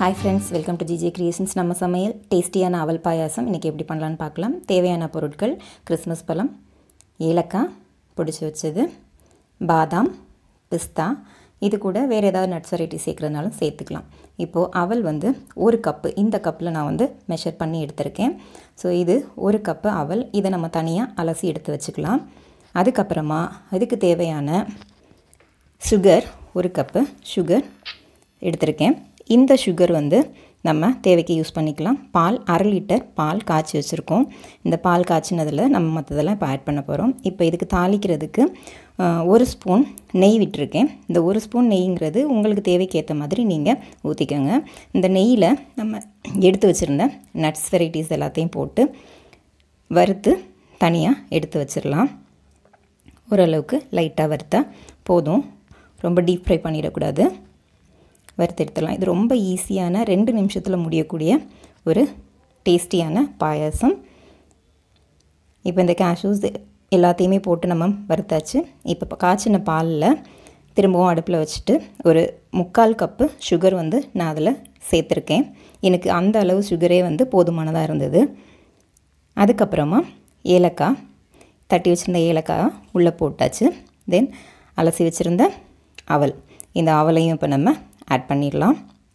hi friends welcome to GJ creations நம்ம சமையல் டேஸ்டியான அவல் பாயாசம் இன்றைக்கி எப்படி பண்ணலான்னு பார்க்கலாம் தேவையான பொருட்கள் கிறிஸ்மஸ் பழம் ஏலக்காய் பிடிச்சி வச்சது பாதாம் பிஸ்தா இது கூட வேறு ஏதாவது நட்ஸ் வெரைட்டி சேர்க்குறதுனாலும் சேர்த்துக்கலாம் இப்போது அவல் வந்து ஒரு கப்பு இந்த கப்பில் நான் வந்து மெஷர் பண்ணி எடுத்திருக்கேன் ஸோ இது ஒரு கப்பு அவல் இதை நம்ம தனியாக அலசி எடுத்து வச்சுக்கலாம் அதுக்கப்புறமா அதுக்கு தேவையான சுகர் ஒரு கப்பு சுகர் எடுத்திருக்கேன் இந்த சுகர் வந்து நம்ம தேவைக்கு யூஸ் பண்ணிக்கலாம் பால் அரை லிட்டர் பால் காய்ச்சி வச்சுருக்கோம் இந்த பால் காய்ச்சினதில் நம்ம மற்றதெல்லாம் இப்போ ஆட் பண்ண போகிறோம் இப்போ இதுக்கு தாளிக்கிறதுக்கு ஒரு ஸ்பூன் நெய் விட்டுருக்கேன் இந்த ஒரு ஸ்பூன் நெய்ங்கிறது உங்களுக்கு தேவைக்கு ஏற்ற மாதிரி நீங்கள் ஊற்றிக்கோங்க இந்த நெய்யில் நம்ம எடுத்து வச்சுருந்த நட்ஸ் வெரைட்டிஸ் எல்லாத்தையும் போட்டு வறுத்து தனியாக எடுத்து வச்சிடலாம் ஓரளவுக்கு லைட்டாக வறுத்தா போதும் ரொம்ப டீப் ஃப்ரை பண்ணிடக்கூடாது வறுத்து எடுத்துடலாம் இது ரொம்ப ஈஸியான ரெண்டு நிமிஷத்தில் முடியக்கூடிய ஒரு டேஸ்டியான பாயாசம் இப்போ இந்த கேஷ்யூஸ் எல்லாத்தையுமே போட்டு நம்ம வறுத்தாச்சு இப்போ காய்ச்சின பாலில் திரும்பவும் அடுப்பில் வச்சுட்டு ஒரு முக்கால் கப்பு சுகர் வந்து நான் அதில் சேர்த்துருக்கேன் எனக்கு அந்த அளவு சுகரே வந்து போதுமானதாக இருந்தது அதுக்கப்புறமா ஏலக்காய் தட்டி வச்சுருந்த ஏலக்காய் உள்ளே போட்டாச்சு தென் அலசி வச்சுருந்த அவல் இந்த அவலையும் இப்போ நம்ம ஆட் பண்ணிடலாம்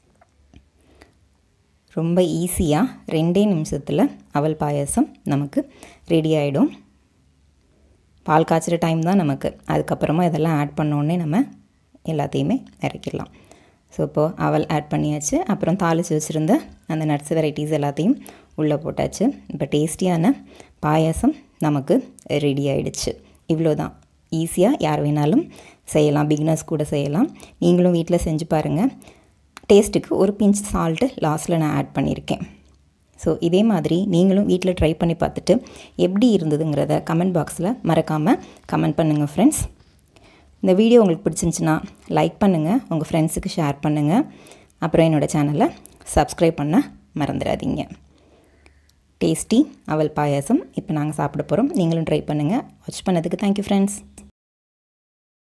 ரொம்ப ஈஸியாக ரெண்டே நிமிஷத்தில் அவல் பாயசம் நமக்கு ரெடி ஆகிடும் பால் காய்ச்சிற டைம் தான் நமக்கு அதுக்கப்புறமா இதெல்லாம் ஆட் பண்ணோடனே நம்ம எல்லாத்தையுமே இறக்கிடலாம் ஸோ இப்போது அவல் ஆட் பண்ணியாச்சு அப்புறம் தாளித்து வச்சுருந்த அந்த நட்ஸ் வெரைட்டிஸ் எல்லாத்தையும் உள்ளே போட்டாச்சு இப்போ டேஸ்டியான பாயாசம் நமக்கு ரெடி ஆகிடுச்சு இவ்வளோ தான் ஈஸியாக யார் வேணாலும் செய்யலாம் பிகினர்ஸ் கூட செய்யலாம் நீங்களும் வீட்டில் செஞ்சு பாருங்கள் டேஸ்ட்டுக்கு ஒரு பிஞ்ச் சால்ட்டு லாஸ்ட்டில் நான் ஆட் பண்ணியிருக்கேன் ஸோ இதே மாதிரி நீங்களும் வீட்டில் ட்ரை பண்ணி பார்த்துட்டு எப்படி இருந்ததுங்கிறத கமெண்ட் பாக்ஸில் மறக்காமல் கமெண்ட் பண்ணுங்கள் ஃப்ரெண்ட்ஸ் இந்த வீடியோ உங்களுக்கு பிடிச்சிருந்துச்சின்னா லைக் பண்ணுங்கள் உங்கள் ஃப்ரெண்ட்ஸுக்கு ஷேர் பண்ணுங்கள் அப்புறம் என்னோடய சேனலை சப்ஸ்கிரைப் பண்ண மறந்துடாதீங்க டேஸ்டி அவல் பாயாசம் இப்போ நாங்கள் சாப்பிட போகிறோம் நீங்களும் ட்ரை பண்ணுங்கள் வாட்ச் பண்ணதுக்கு தேங்க்யூ ஃப்ரெண்ட்ஸ்